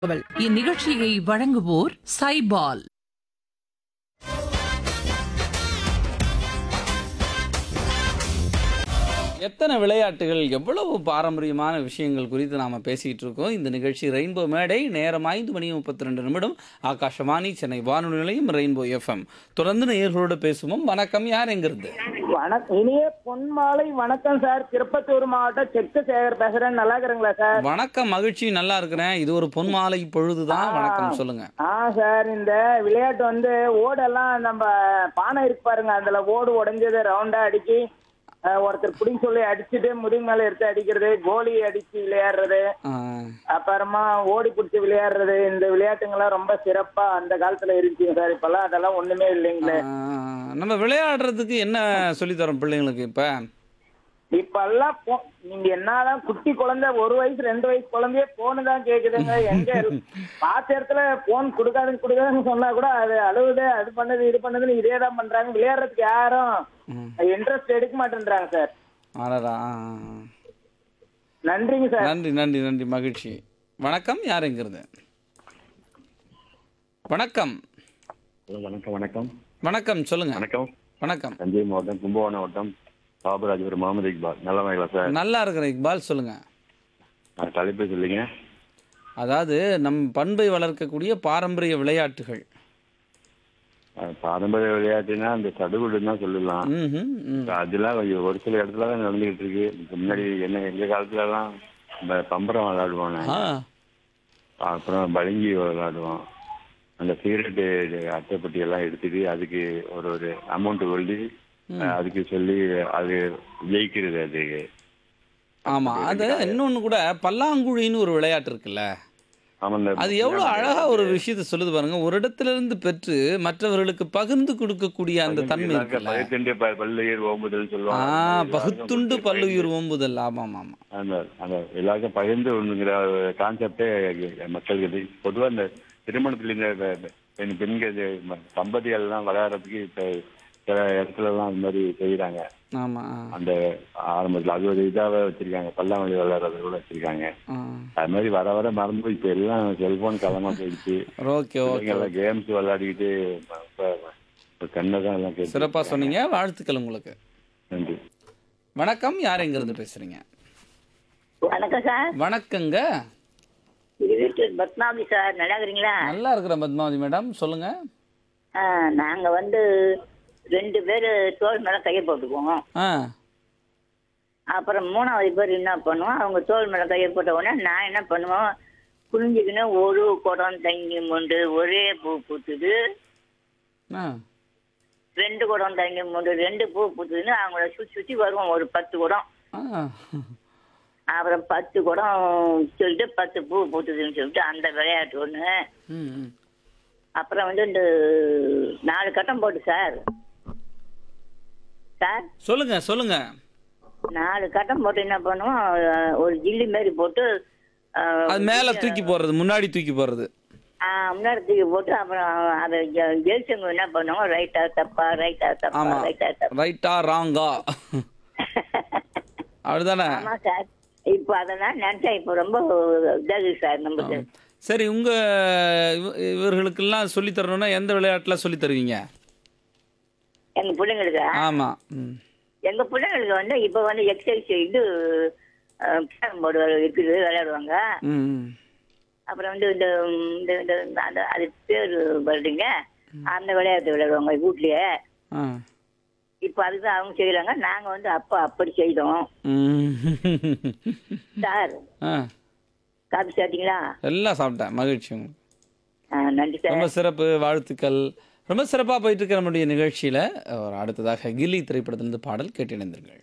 தகவல் இந்நிகழ்ச்சியை வழங்குவோர் சைபால் எத்தனை விளையாட்டுகள் எவ்வளவு பாரம்பரியமான விஷயங்கள் குறித்து நாம் பேசிகிட்டு இருக்கோம் இந்த நிகழ்ச்சி ரெயின்போ மேடை நேரம் ஐந்து மணி முப்பத்தி ரெண்டு நிமிடம் ஆகாஷவாணி சென்னை வானொலி நிலையம் ரெயின்போ எஃப்எம் தொடர்ந்து நேயர்களோடு பேசுவோம் வணக்கம் யார் எங்கிருந்து வணக்கம் இனிய பொன்மாலை வணக்கம் சார் திருப்பத்தூர் மாவட்டம் செக்கு சேகர் பேசுறேன் நல்லா இருக்கிறீங்களா சார் வணக்கம் மகிழ்ச்சி நல்லா இருக்கிறேன் இது ஒரு பொன்மாலை பொழுதுதான் வணக்கம் சொல்லுங்க ஆ சார் இந்த விளையாட்டு வந்து ஓடெல்லாம் நம்ம பானை இருக்கு பாருங்க அதுல ஓடு உடைஞ்சது ரவுண்டா அடிச்சு அஹ், ஒருத்தர் பிடிங்க சொல்லி அடிச்சுட்டு முதுகு மேல எடுத்து அடிக்கிறது கோலி அடிச்சு விளையாடுறது ஆ, அப்புறமா ஓடி பிடிச்சி விளையாடுறது இந்த விளையாட்டுங்கெல்லாம் ரொம்ப சிறப்பா அந்த காலத்துல இருந்துச்சுங்க சார் இப்பெல்லாம் அதெல்லாம் ஒண்ணுமே இல்லைங்களே ஆ, நம்ம விளையாடுறதுக்கு என்ன சொல்லித்தரோம் பிள்ளைங்களுக்கு இப்போ இப்பெல்லாம் போ- நீங்க என்னதான் குட்டி குழந்தை ஒரு வயசு ரெண்டு வயசு குழந்தையே போனு தான் கேக்குதுங்க எங்க பார்த்த இடத்துல போன் கொடுக்காதுன்னு கொடுக்காதுன்னு சொன்னா கூட அது அழுவுது அது பண்ணுது இது பண்ணுதுன்னு இதே தான் பண்றாங்க விளையாடுறதுக்கு யாரும் இன்ட்ரெஸ்ட் எடுக்க மாட்டேன்றாங்க சார் அடடா ஆ, ஆ, ஆ. நன்றிங்க சார் நன்றி நன்றி நன்றி மகிழ்ச்சி வணக்கம் யார் எங்கிருந்து வணக்கம் ஹலோ வணக்கம் வணக்கம் வணக்கம் சொல்லுங்க வணக்கம் வணக்கம் தஞ்சை மாவட்டம் கும்பகோணம் மாவட்டம் பாபராஜபுரம் முகமது இக்பால் நல்லவங்களா சார் நல்லா இருக்கிற இக்பால் சொல்லுங்க நான் தலைப்பு சொல்லுங்க அதாவது நம் பண்பை வளர்க்கக்கூடிய பாரம்பரிய விளையாட்டுகள் அஹ் பாரம்பரிய விளையாட்டுனா அந்த சடுகுடு தான் சொல்லலாம் ம்ஹும், ம். அதெல்லாம் கொஞ்சம் ஒரு சில இடத்துல தான் நடந்துகிட்டு இருக்கு இதுக்கு முன்னாடி என்ன எங்க காலத்துல எல்லாம் நம்ம பம்பரம் விளையாடுவோம் ஆ அப்புறம் பளிங்கி விளையாடுவோம் அந்த சிகரெட்டு அட்டைப்பட்டி எல்லாம் எடுத்துட்டு அதுக்கு ஒரு ஒரு அமௌண்ட் கொண்டு அஹ் அதுக்கு சொல்லி அது ஜெயிக்கிறது அது ஆமா அது இன்னொன்னு கூட பல்லாங்குழின்னு ஒரு விளையாட்டு இருக்குல்ல ஆமா, இந்த அது எவ்வளவு அழகா ஒரு விஷயத்தை சொல்லுது பாருங்க ஒரு இடத்துல இருந்து பெற்று மற்றவர்களுக்கு பகிர்ந்து கொடுக்கக்கூடிய அந்த தன்மை எல்லாருக்கும் இருக்குல்ல பகுத்துண்டு ப- பல்லுயிர் ஓம்புதல் ஆ சொல்லுவாங்க எல்லாருக்கும் பகுத்துண்டு பகிர்ந்து- பல்லுயிர் ஓம்புதல் ஆமாம் ஆமா அந்த அந்த எல்லாருக்கும் பகிர்ந்து ஒண்ணுங்கிற கான்செப்டே மக்களுக்கு இது. பொதுவா இந்த திருமணத்துல இந்த பெ- பெ- பெண் பெண்கள் இது ம- தம்பதிகள் எல்லாம் விளையாடுறதுக்கு இப்ப சில இடத்துல எல்லாம் அந்த மாதிரி செய்யறாங்க ஆமா ஆ, அந்த ஆரம்பத்துல அது ஒரு இதாவே வச்சிருக்காங்க பல்லாங்குழி விளையாடுறது கூட வச்சிருக்காங்க ஆ. அது மாதிரி வர வர மறந்து போய் இப்ப எல்லாம் செல்போன் காலமா போயிடுச்சு ஓகே ஓகே பிள்ளைங்க எல்லாம் கேம்ஸ் விளையாடிக்கிட்டு கண்ணை தான் எல்லாம் கேட்டு சிறப்பா சொன்னீங்க வாழ்த்துக்கள் உங்களுக்கு நன்றி வணக்கம் யார் எங்க இருந்து பேசுறீங்க வணக்கம் சார் வணக்கங்க இது வீட்டு பத்மாவதி சார் நல்லா இருக்கிறீங்களா நல்லா இருக்கிற பத்மாவதி மேடம் சொல்லுங்க ஆ, நாங்க வந்து ரெண்டு பேர் தோல் மேல கையை போட்டுக்குவோம் ஆ அப்புறம் மூணாவது பேர் என்ன பண்ணுவோம் அவங்க தோல் மேல கையை போட்ட உடனே நான் என்ன பண்ணுவோம் குனிஞ்சுக்கின்னு ஒரு குடம் தண்ணி மொண்டு ஒரே பூ பூத்துது ஆ ரெண்டு குடம் தண்ணி மொண்டு ரெண்டு பூ பூத்துதுன்னு அவங்கள சுற்றி சுற்றி வருவோம் ஒரு பத்து குடம் ஆ அப்புறம் பத்து குடம் சொல்லிட்டு பத்து பூ பூத்துதுன்னு சொல்லிட்டு அந்த விளையாட்டு ஒன்று ம், ம். அப்புறம் வந்து இந்த நாலு கட்டம் போட்டு சார் சார் சொல்லுங்க சொல்லுங்க நாலு கட்டம் போட்டு என்ன பண்ணுவோம் அஹ், ஒரு ஜில்லி மாரி போட்டு அஹ், அது மேல தூக்கி போடுறது முன்னாடி தூக்கி போடுறது அஹ், முன்னாடி தூக்கி போட்டு அப்புறம் அதை ஜெ- ஜெயிச்சவங்க என்ன பண்ணுவோம் ரைட்டா தப்பா ரைட்டா தப்பா ஆமா ரைட்டா தப்பா ரைட்டா ராங்கா அப்படிதானே ஆமா சார் இப்போ அதெல்லாம் நினைச்சா இப்போ ரொம்ப இதாகுது சார் நமக்கு சரி உங்க இவ- இவர்களுக்கெல்லாம் சொல்லி தரணும்னா எந்த விளையாட்டுல சொல்லி தருவீங்க எங்க பிள்ளைங்களுக்கு ஆமா ம். எங்க பிள்ளைங்களுக்கு வந்து இப்போ வந்து எக்ஸசைஸ் இது கேரம் போர்டு இருக்குது விளையாடுவாங்க ம், ம். அப்புறம் வந்து இந்த இந்த இந்த இந்த- அந்த அது பேர் வருதுங்க அந்த விளையாட்டு விளையாடுவாங்க வீட்லயே ஆ இப்போ அதுதான் அவங்க செய்யறாங்க நாங்க வந்து அப்பா அப்படி செய்தோம் ம். சார் ஆ காப்பி சாப்பிட்டீங்களா எல்லாம் சாப்பிட்டேன் மகிழ்ச்சி உங்களுக்கு ஆ, நன்றி சார் ரொம்ப சிறப்பு வாழ்த்துக்கள் ரொம்ப சிறப்பாக போயிட்டு இருக்கிற நம்முடைய நிகழ்ச்சியில் ஒரு அடுத்ததாக கில்லி திரைப்படத்திலிருந்து பாடல் கேட்டு இணைந்திருங்கள்